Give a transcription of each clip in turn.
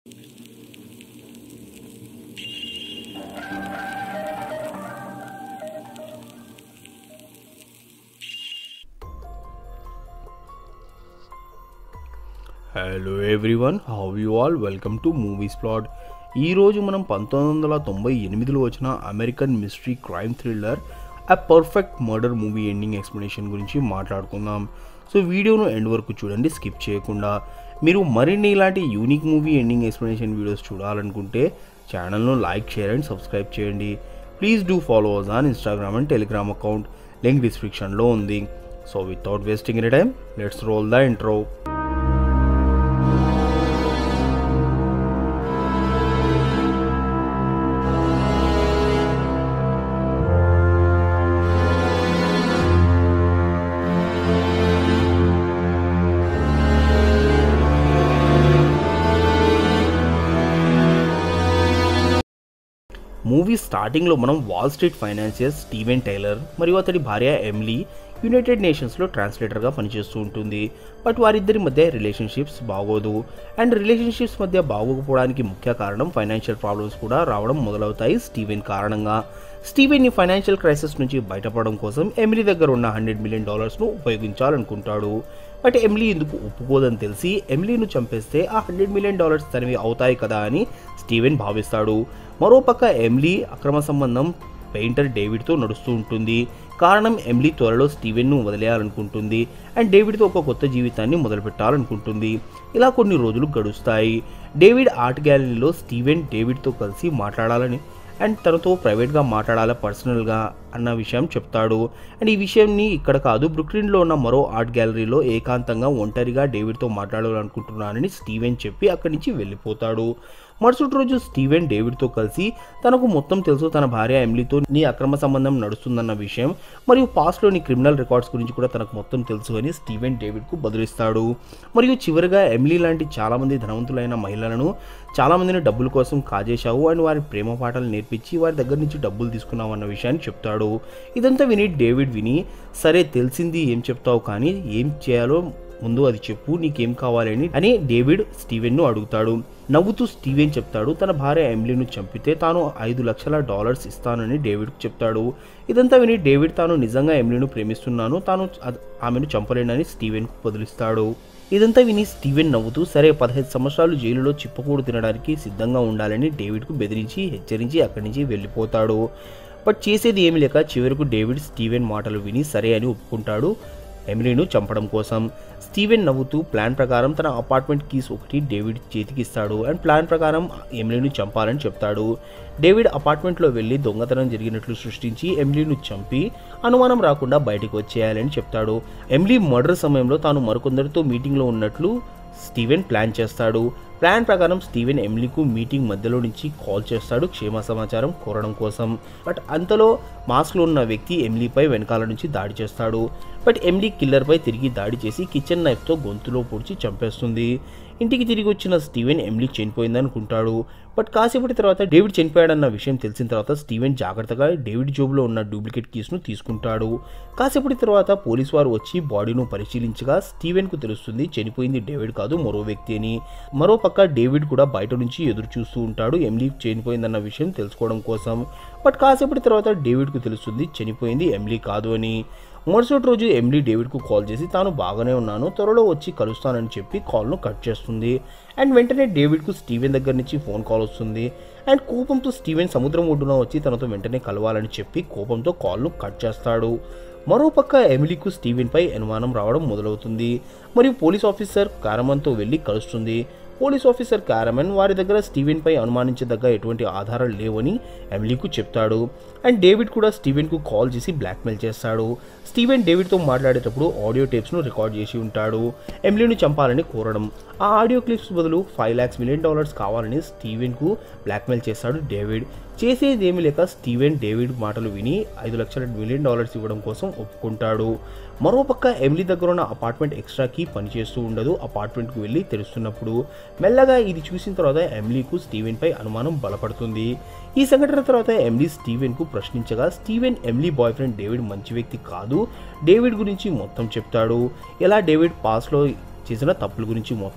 hello everyone how you all welcome to movies plot ఈరోజు మనం పంతొమ్మిది వందల తొంభై ఎనిమిదిలో వచ్చిన American mystery crime thriller a perfect murder movie ending explanation గురించి మాట్లాడుకుందాం సో వీడియోను ఎండ్ వరకు చూడండి స్కిప్ చేయకుండా మీరు మరిన్ని ఇలాంటి unique movie ending explanation videos చూడాలనుకుంటే ఛానల్ను లైక్ షేర్ అండ్ సబ్స్క్రైబ్ చేయండి please do follow us on Instagram and Telegram account link డిస్క్రిప్షన్లో ఉంది so without wasting any time let's roll the intro movie స్టార్టింగ్లో మనం Wall Street financier Steven Tyler మరియు అతడి భార్య ఎమ్లీ యునైటెడ్ నేషన్స్లో ట్రాన్స్లేటర్గా పనిచేస్తూ ఉంటుంది బట్ వారిద్దరి మధ్య రిలేషన్షిప్స్ బాగోదు అండ్ రిలేషన్షిప్స్ మధ్య బాగోకపోవడానికి ముఖ్య కారణం ఫైనాన్షియల్ ప్రాబ్లమ్స్ కూడా రావడం మొదలవుతాయి స్టీవెన్ కారణంగా స్టీవెన్ ఈ ఫైనాన్షియల్ క్రైసిస్ నుంచి బయటపడడం కోసం ఎమిలీ దగ్గర ఉన్న హండ్రెడ్ మిలియన్ డాలర్స్ను ఉపయోగించాలనుకుంటాడు బట్ ఎమిలీ ఎందుకు ఒప్పుకోదని తెలిసి ఎమిలీను చంపేస్తే ఆ హండ్రెడ్ మిలియన్ డాలర్స్ తనవి అవుతాయి కదా అని స్టీవెన్ భావిస్తాడు మరోపక్క ఎమిలీ అక్రమ సంబంధం పెయింటర్ డేవిడ్తో నడుస్తూ ఉంటుంది కారణం ఎమిలీ త్వరలో స్టీవెన్ను వదిలేయాలనుకుంటుంది అండ్ డేవిడ్తో ఒక కొత్త జీవితాన్ని మొదలుపెట్టాలనుకుంటుంది ఇలా కొన్ని రోజులు గడుస్తాయి డేవిడ్ ఆర్ట్ గ్యాలరీలో స్టీవెన్ డేవిడ్తో కలిసి మాట్లాడాలని అండ్ తనతో ప్రైవేట్గా మాట్లాడాలా పర్సనల్గా అన్న విషయం చెప్తాడు అండ్ ఈ విషయంని ఇక్కడ కాదు బ్రుక్లిన్లో ఉన్న మరో ఆర్ట్ గ్యాలరీలో ఏకాంతంగా ఒంటరిగా డేవిడ్తో మాట్లాడాలనుకుంటున్నానని స్టీవెన్ చెప్పి అక్కడి నుంచి వెళ్ళిపోతాడు మరుసటి రోజు స్టీవెన్ డేవిడ్తో కలిసి తనకు మొత్తం తెలుసు తన భార్య ఎమ్లీతో నీ అక్రమ సంబంధం నడుస్తుందన్న విషయం మరియు పాస్ట్లోని క్రిమినల్ రికార్డ్స్ గురించి కూడా తనకు మొత్తం తెలుసు అని స్టీవెన్ డేవిడ్కు బదులిస్తాడు మరియు చివరిగా ఎమ్లీ లాంటి చాలామంది ధనవంతులైన మహిళలను చాలామందిని డబ్బుల కోసం కాజేశావు అండ్ వారి ప్రేమ పాటలు నేర్పించి వారి దగ్గర నుంచి డబ్బులు తీసుకున్నావు అన్న విషయాన్ని చెప్తాడు ఇదంతా విని డేవిడ్ విని సరే తెలిసింది ఏం చెప్తావు కానీ ఏం చేయాలో ముందు అది చెప్పు నీకేం కావాలని అని డేవిడ్ స్టీవెన్ను అడుగుతాడు నవ్వుతూ స్టీవెన్ చెప్తాడు తన భార్య ఎమ్లీను చంపితే తాను ఐదు లక్షల డాలర్స్ ఇస్తానని డేవిడ్కు చెప్తాడు ఇదంతా విని డేవిడ్ తాను నిజంగా ఎమ్లీను ప్రేమిస్తున్నాను తాను అద్- ఆమెను చంపలేనని స్టీవెన్కు బదులిస్తాడు ఇదంతా విని స్టీవెన్ నవ్వుతూ సరే పదహైదు సంవత్సరాలు జైలులో చిప్పకూడు తినడానికి సిద్ధంగా ఉండాలని డేవిడ్కు బెదిరించి హెచ్చరించి అక్కడి నుంచి వెళ్ళిపోతాడు బట్ చేసేది ఏమీ లేక చివరకు డేవిడ్ స్టీవెన్ మాటలు విని సరే అని ఒప్పుకుంటాడు ఎమిలీను చంపడం కోసం స్టీవెన్ నవ్వుతూ ప్లాన్ ప్రకారం తన అపార్ట్మెంట్ కీస్ ఒకటి డేవిడ్ చేతికి ఇస్తాడు అండ్ ప్లాన్ ప్రకారం ఎమిలీను చంపాలని చెప్తాడు డేవిడ్ అపార్ట్మెంట్లో వెళ్ళి దొంగతనం జరిగినట్లు సృష్టించి ఎమిలీను చంపి అనుమానం రాకుండా బయటకు వచ్చేయాలని చెప్తాడు ఎమిలీ మర్డర్ సమయంలో తాను మరికొందరితో మీటింగ్లో ఉన్నట్లు స్టీవెన్ ప్లాన్ చేస్తాడు ప్లాన్ ప్రకారం స్టీవెన్ ఎమిలీకు మీటింగ్ మధ్యలో నుంచి కాల్ చేస్తాడు క్షేమ సమాచారం కోరడం కోసం బట్ అంతలో మాస్క్లో ఉన్న వ్యక్తి ఎమిలీపై వెనకాల నుంచి దాడి చేస్తాడు బట్ ఎమిలీ కిల్లర్పై తిరిగి దాడి చేసి కిచెన్ నైఫ్తో గొంతులో పొడిచి చంపేస్తుంది ఇంటికి తిరిగి వచ్చిన స్టీవెన్ ఎమిలీ చనిపోయింది అనుకుంటాడు బట్ కాసేపటి తర్వాత డేవిడ్ చనిపోయాడన్న విషయం తెలిసిన తర్వాత స్టీవెన్ జాగ్రత్తగా డేవిడ్ జోబులో ఉన్న డూప్లికేట్ కీస్ను తీసుకుంటాడు కాసేపటి తర్వాత పోలీసు వారు వచ్చి బాడీను పరిశీలించగా స్టీవెన్కు తెలుస్తుంది చనిపోయింది డేవిడ్ కాదు మరో వ్యక్తి అని మరో పక్క డేవిడ్ కూడా బయట నుంచి ఎదురు చూస్తూ ఉంటాడు ఎమ్లీ చనిపోయిందన్న విషయం తెలుసుకోవడం కోసం బట్ కాసేపటి తర్వాత డేవిడ్కు తెలుస్తుంది చనిపోయింది ఎమ్లీ కాదు అని మరుసటి రోజు ఎమ్లీ డేవిడ్కు కాల్ చేసి తాను బాగానే ఉన్నాను త్వరలో వచ్చి కలుస్తానని చెప్పి కాల్ను కట్ చేస్తుంది అండ్ వెంటనే డేవిడ్కు స్టీవెన్ దగ్గర నుంచి ఫోన్ కాల్ వస్తుంది అండ్ కోపంతో స్టీవెన్ సముద్రం ఒడ్డున వచ్చి తనతో వెంటనే కలవాలని చెప్పి కోపంతో కాల్ను కట్ చేస్తాడు మరోపక్క ఎమిలీకు స్టీవెన్పై అనుమానం రావడం మొదలవుతుంది మరియు పోలీస్ ఆఫీసర్ కారమన్తో వెళ్ళి కలుస్తుంది పోలీస్ ఆఫీసర్ కారమన్ వారి దగ్గర స్టీవెన్పై అనుమానించదగ్గ ఎటువంటి ఆధారాలు లేవని ఎమిలీకు చెప్తాడు అండ్ డేవిడ్ కూడా స్టీవెన్కు కాల్ చేసి బ్లాక్మెయిల్ చేస్తాడు స్టీవెన్ డేవిడ్తో మాట్లాడేటప్పుడు ఆడియో టేప్స్ను రికార్డ్ చేసి ఉంటాడు ఎమిలీని చంపాలని కోరడం ఆ ఆడియో క్లిప్స్ బదులు ఫైవ్ ల్యాక్స్ మిలియన్ డాలర్స్ కావాలని స్టీవెన్కు బ్లాక్మెయిల్ చేస్తాడు డేవిడ్ చేసేది ఏమీ లేక స్టీవెన్ డేవిడ్ మాటలు విని ఐదు లక్షల మిలియన్ డాలర్స్ ఇవ్వడం కోసం ఒప్పుకుంటాడు మరోపక్క ఎమిలీ దగ్గర ఉన్న అపార్ట్మెంట్ ఎక్స్ట్రాకి పనిచేస్తూ ఉండదు అపార్ట్మెంట్కి వెళ్ళి తెరుస్తున్నప్పుడు మెల్లగా ఇది చూసిన తర్వాత ఎమిలీకు స్టీవెన్పై అనుమానం బలపడుతుంది ఈ సంఘటన తర్వాత ఎమిలీ స్టీవెన్కు ప్రశ్నించగా Steven Emily boyfriend David మంచి వ్యక్తి కాదు డేవిడ్ గురించి మొత్తం చెప్తాడు ఎలా డేవిడ్ పాస్లో చేసిన తప్పుల గురించి మొత్తం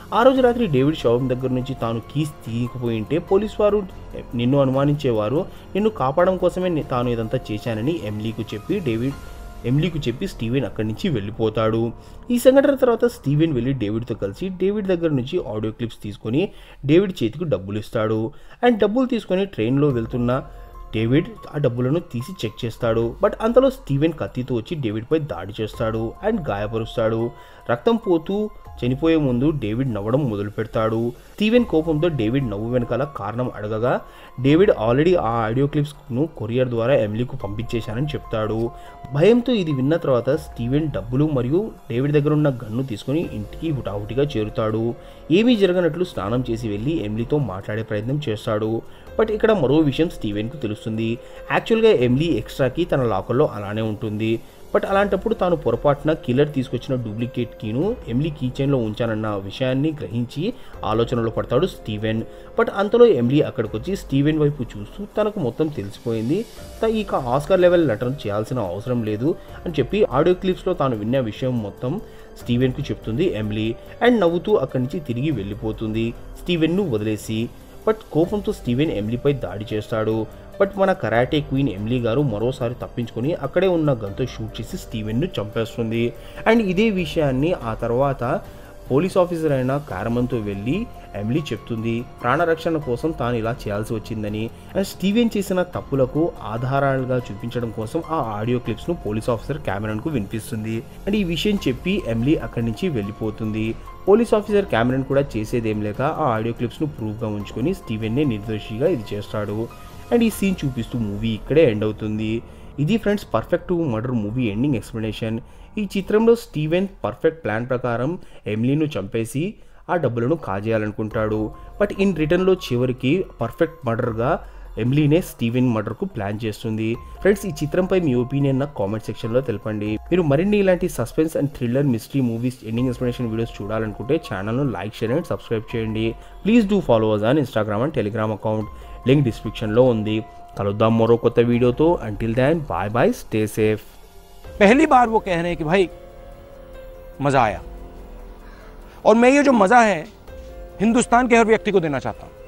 ఆ రోజు రాత్రి డేవిడ్ శవం దగ్గర నుంచి తాను కీస్ తీయకపోయి ఉంటే పోలీస్ వారు నిన్ను అనుమానించేవారు నిన్ను కాపాడడం కోసమే నే- తాను ఇదంతా చేశానని ఎమ్లీకు చెప్పి డేవిడ్ ఎమ్లీకు చెప్పి స్టీవెన్ అక్కడి నుంచి వెళ్ళిపోతాడు ఈ సంఘటన తర్వాత స్టీవెన్ వెళ్ళి డేవిడ్తో కలిసి డేవిడ్ దగ్గర నుంచి ఆడియో క్లిప్స్ తీసుకొని డేవిడ్ చేతికి డబ్బులు ఇస్తాడు అండ్ డబ్బులు తీసుకొని ట్రైన్లో వెళ్తున్న డేవిడ్ ఆ డబ్బులను తీసి చెక్ చేస్తాడు బట్ అంతలో స్టీవెన్ కత్తితో వచ్చి డేవిడ్పై దాడి చేస్తాడు అండ్ గాయపరుస్తాడు రక్తం పోతూ చనిపోయే ముందు డేవిడ్ నవ్వడం మొదలు పెడతాడు స్టీవెన్ కోపంతో డేవిడ్ నవ్వు వెనకాల కారణం అడగగా డేవిడ్ ఆల్రెడీ ఆ ఆడియో క్లిప్స్ను కొరియర్ ద్వారా ఎమ్లీకు పంపించేశానని చెప్తాడు భయంతో ఇది విన్న తర్వాత స్టీవెన్ డబ్బులు మరియు డేవిడ్ దగ్గర ఉన్న గన్ను తీసుకొని ఇంటికి హుటాహుటిగా చేరుతాడు ఏమీ జరగనట్లు స్నానం చేసి వెళ్ళి ఎమ్లీతో మాట్లాడే ప్రయత్నం చేస్తాడు బట్ ఇక్కడ మరో విషయం స్టీవెన్కు తెలుస్తుంది యాక్చువల్గా ఎమ్లీ ఎక్స్ట్రాకి తన లాకర్లో అలానే ఉంటుంది బట్ అలాంటప్పుడు తాను పొరపాటున కిల్లర్ తీసుకొచ్చిన డూప్లికేట్ కీను ఎమ్లీ కీ చైన్లో ఉంచానన్న విషయాన్ని గ్రహించి ఆలోచనలో పడతాడు స్టీవెన్ బట్ అంతలో ఎమ్లీ అక్కడికి వచ్చి స్టీవెన్ వైపు చూస్తూ తనకు మొత్తం తెలిసిపోయింది తా ఇక ఆస్కర్ లెవెల్ నటన చేయాల్సిన అవసరం లేదు అని చెప్పి ఆడియో క్లిప్స్లో తాను విన్న విషయం మొత్తం స్టీవెన్కు చెప్తుంది ఎమ్లీ అండ్ నవ్వుతూ అక్కడి నుంచి తిరిగి వెళ్ళిపోతుంది స్టీవెన్ను వదిలేసి బట్ కోపంతో స్టీవెన్ ఎమ్లీపై దాడి చేస్తాడు బట్ మన కరాటే క్వీన్ ఎమ్లీ గారు మరోసారి తప్పించుకొని అక్కడే ఉన్న గన్తో షూట్ చేసి స్టీవెన్ను చంపేస్తుంది అండ్ ఇదే విషయాన్ని ఆ తర్వాత పోలీస్ ఆఫీసర్ అయిన కారమన్తో వెళ్ళి ఎమ్లీ చెప్తుంది ప్రాణరక్షణ కోసం తాను ఇలా చేయాల్సి వచ్చిందని అండ్ స్టీవెన్ చేసిన తప్పులకు ఆధారాలుగా చూపించడం కోసం ఆ ఆడియో క్లిప్స్ను పోలీస్ ఆఫీసర్ కు వినిపిస్తుంది అండ్ ఈ విషయం చెప్పి ఎమ్లీ అక్కడి నుంచి వెళ్ళిపోతుంది పోలీస్ ఆఫీసర్ క్యామెరన్ కూడా చేసేదేం లేక ఆ ఆడియో క్లిప్స్ను ప్రూఫ్గా ఉంచుకొని స్టీవెన్నే నిర్దోషిగా ఇది చేస్తాడు అండ్ ఈ సీన్ చూపిస్తూ మూవీ ఇక్కడే ఎండ్ అవుతుంది ఇది friends perfect murder movie ending explanation ఈ చిత్రంలో స్టీవెన్ పర్ఫెక్ట్ ప్లాన్ ప్రకారం ఎమ్లీను చంపేసి ఆ డబ్బులను కాజేయాలనుకుంటాడు బట్ ఇన్ రిటర్న్లో చివరికి పర్ఫెక్ట్ మర్డర్గా ఎమ్లీనే స్టీవెన్ మర్డర్కు ప్లాన్ చేస్తుంది ఫ్రెండ్స్ ఈ చిత్రంపై మీ ఒపీనియన్ నాకు కామెంట్ సెక్షన్లో తెలపండి మీరు మరిన్ని ఇలాంటి suspense and thriller mystery movies ending explanation videos చూడాలనుకుంటే ఛానల్ను లైక్ షేర్ అండ్ సబ్స్క్రైబ్ చేయండి please do follow us on Instagram and Telegram account link డిస్క్రిప్షన్లో ఉంది కలుద్దాం మరో కొత్త వీడియోతో until then bye bye stay safe पहली बार वो कह रहे हैं कि भाई मज़ा आया और मैं ये जो मज़ा है हिंदुस्तान के हर व्यक्ति को देना चाहता हूँ